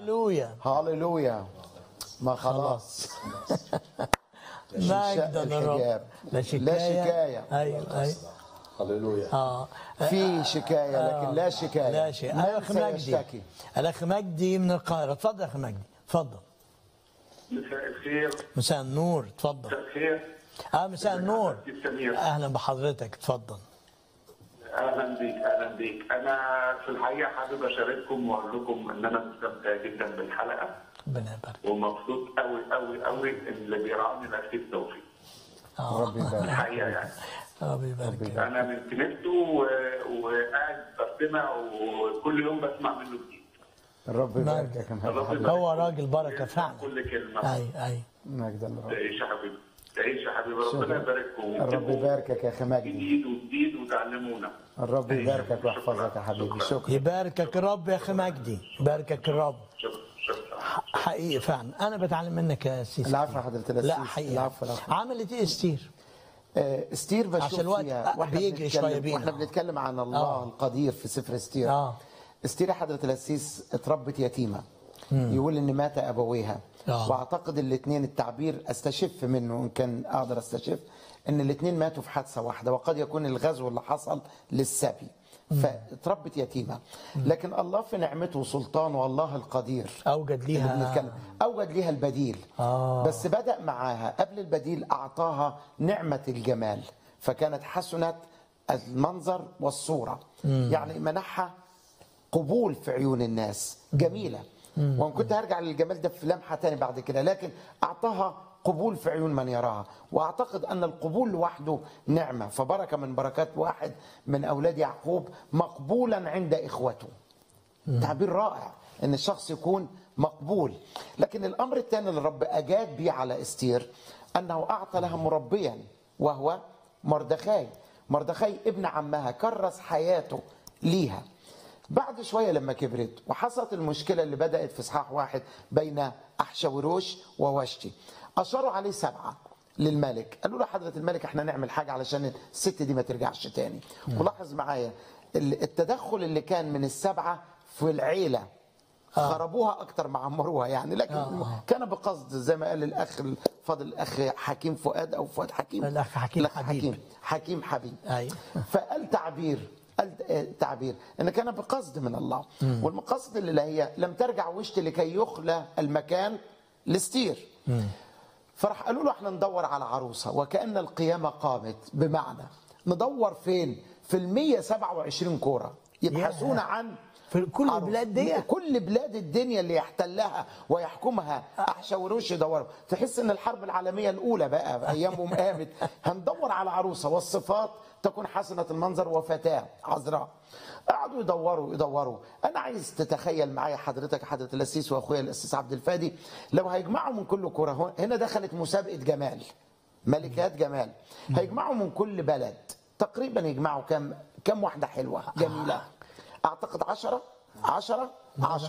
هللويا هاليلويا ما خلاص مجدا مش للرب حجاب. لا شكايه لا شكاية. ايوه ايوه هللويا اه في شكايه لكن لا شكايه لا شيء من الاخ مجدي سيشتكي الاخ مجدي من القاهره اتفضل يا اخ مجدي اتفضل مساء الخير مساء النور اتفضل مساء الخير اه مساء النور أهلا سمير. اهلا بحضرتك اتفضل اهلا بيك اهلا بيك انا في الحقيقه حابب اشارككم واقول لكم ان انا مستمتع جدا بالحلقه ربنا يبارك ومبسوط قوي قوي قوي ان اللي بيرعاني الاخير توفيق ربي يبارك الحقيقه يعني ربي يبارك فيك. انا من كنيسته و- وقاعد بستمع وكل يوم بسمع منه جديد الرب يبارك يا الرب كمان يبارك هو فيك. راجل بركه فعلا كل كلمه اي اي مجدا للرب تعيش يا حبيبي تعيش يا حبيبي ربنا يبارككم الرب يباركك يا اخي مجدي جديد وجديد وتعلمونا الرب يباركك ويحفظك يا حبيبي شكرا يباركك الرب يا اخي مجدي يباركك الرب شكرا شكرا حقيقي فعلا انا بتعلم منك يا سيسي العفو يا حضرة الأسيس لا حقيقي العفو العفو عملت ايه استير آه، استير بشوف عشان الوقت فيها واحنا بيجري بنتكلم- شوية بينا. واحنا بنتكلم عن الله آه. القدير في سفر استير اه استير حضرة الأسيس اتربت يتيمة يقول ان مات ابويها آه. واعتقد الاثنين التعبير استشف منه ان كان اقدر استشف ان الاثنين ماتوا في حادثه واحده وقد يكون الغزو اللي حصل للسبي فاتربت يتيمه لكن الله في نعمته وسلطانه الله القدير اوجد اللي ليها بنتكلم اوجد ليها البديل آه. بس بدا معاها قبل البديل اعطاها نعمه الجمال فكانت حسنت المنظر والصوره يعني منحها قبول في عيون الناس جميله وان كنت هرجع للجمال ده في لمحه تاني بعد كده لكن اعطاها قبول في عيون من يراها واعتقد ان القبول لوحده نعمه فبركه من بركات واحد من اولاد يعقوب مقبولا عند اخوته تعبير رائع ان الشخص يكون مقبول لكن الامر الثاني اللي الرب اجاد بيه على استير انه اعطى لها مربيا وهو مردخاي مردخاي ابن عمها كرس حياته ليها بعد شويه لما كبرت وحصلت المشكله اللي بدات في اصحاح واحد بين احشوروش ووشتي اشاروا عليه سبعه للملك قالوا له حضره الملك احنا نعمل حاجه علشان الست دي ما ترجعش تاني ولاحظ معايا ال- التدخل اللي كان من السبعه في العيله خربوها اكتر ما عمروها يعني لكن آه. كان بقصد زي ما قال الاخ الفاضل الاخ حكيم فؤاد او فؤاد حكيم الأخ حكيم الأخ حبيب. حكيم حكيم حبيب أي. فقال تعبير قال آه، تعبير ان كان بقصد من الله والمقصد اللي هي لم ترجع وشت لكي يخلى المكان لاستير فراح قالوا له احنا ندور على عروسه وكان القيامه قامت بمعنى ندور فين في ال 127 كوره يبحثون ياه. عن في كل عروس. البلاد دي؟ كل بلاد الدنيا اللي يحتلها ويحكمها احشوروش يدوروا تحس ان الحرب العالميه الاولى بقى ايامهم قامت هندور على عروسه والصفات تكون حسنه المنظر وفتاه عذراء قعدوا يدوروا يدوروا انا عايز تتخيل معايا حضرتك حضره الاسيس واخويا الاسيس عبد الفادي لو هيجمعوا من كل كره هو- هنا دخلت مسابقه جمال ملكات جمال هيجمعوا من كل بلد تقريبا يجمعوا كم كم واحده حلوه جميله اعتقد عشرة عشرة عشرة